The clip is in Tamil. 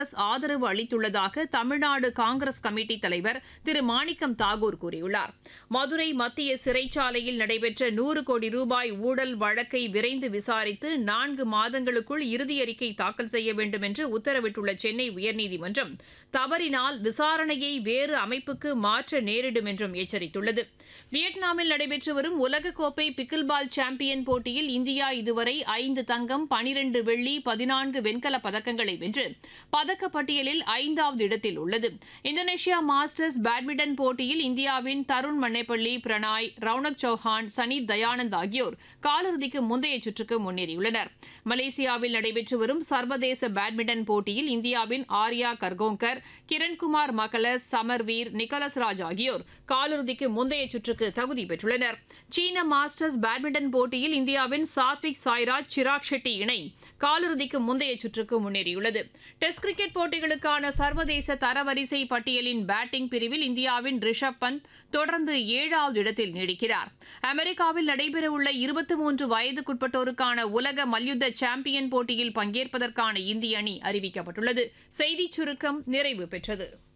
ஆதரவு அளித்துள்ளதாக தமிழ்நாடு காங்கிரஸ் கமிட்டி தலைவர் திரு மாணிக்கம் தாகூர் கூறியுள்ளார் மதுரை மத்திய சிறைச்சாலையில் நடைபெற்ற நூறு கோடி ரூபாய் ஊழல் வழக்கை விரைந்து விசாரித்து நான்கு மாதங்களுக்குள் இறுதியறிக்கை தாக்கல் செய்ய வேண்டும் என்று உத்தரவிட்டுள்ள சென்னை உயர்நீதிமன்றம் தவறினால் விசாரணையை வேறு அமைப்புக்கு மாற்ற நேரிடும் என்றும் எச்சரித்துள்ளது வியட்நாமில் நடைபெற்று வரும் உலகக்கோப்பை பிக்கில்பால் சாம்பியன் போட்டியில் இந்தியா இதுவரை ஐந்து தங்கம் பனிரெண்டு வெள்ளி பதினான்கு வெண்கலப் பதக்கங்களை வென்று பதக்கப்பட்டியலில் ஐந்தாவது இடத்தில் உள்ளது இந்தோனேஷியா மாஸ்டர்ஸ் பேட்மிண்டன் போட்டியில் இந்தியாவின் தருண் மன்னேப்பள்ளி பிரணாய் ரவுனக் சௌஹான் சனி தயானந்த் ஆகியோர் காலிறுதிக்கு முந்தைய சுற்றுக்கு முன்னேறியுள்ளனர் மலேசியாவில் நடைபெற்று வரும் சர்வதேச பேட்மிண்டன் போட்டியில் இந்தியாவின் ஆர்யா கர்கோங்கர் கிரண்குமார் மகளஸ் சமர்வீர் நிக்கலஸ் ராஜ் ஆகியோர் காலிறுதிக்கு முந்தைய சுற்றுக்கு தகுதி பெற்றுள்ளனர் சீன மாஸ்டர்ஸ் பேட்மிண்டன் போட்டியில் இந்தியாவின் சாத்விக் சாய்ராஜ் சிராக் ஷெட்டி இணை காலிறுதிக்கு முந்தைய சுற்றுக்கு முன்னேறியுள்ளது டெஸ்ட் கிரிக்கெட் போட்டிகளுக்கான சர்வதேச தரவரிசை பட்டியலின் பேட்டிங் பிரிவில் இந்தியாவின் ரிஷப் பந்த் தொடர்ந்து ஏழாவது இடத்தில் நீடிக்கிறார் அமெரிக்காவில் நடைபெறவுள்ள இருபத்தி மூன்று வயதுக்குட்பட்டோருக்கான உலக மல்யுத்த சாம்பியன் போட்டியில் பங்கேற்பதற்கான இந்திய அணி அறிவிக்கப்பட்டுள்ளது செய்திச் சுருக்கம் நிறைவு பெற்றது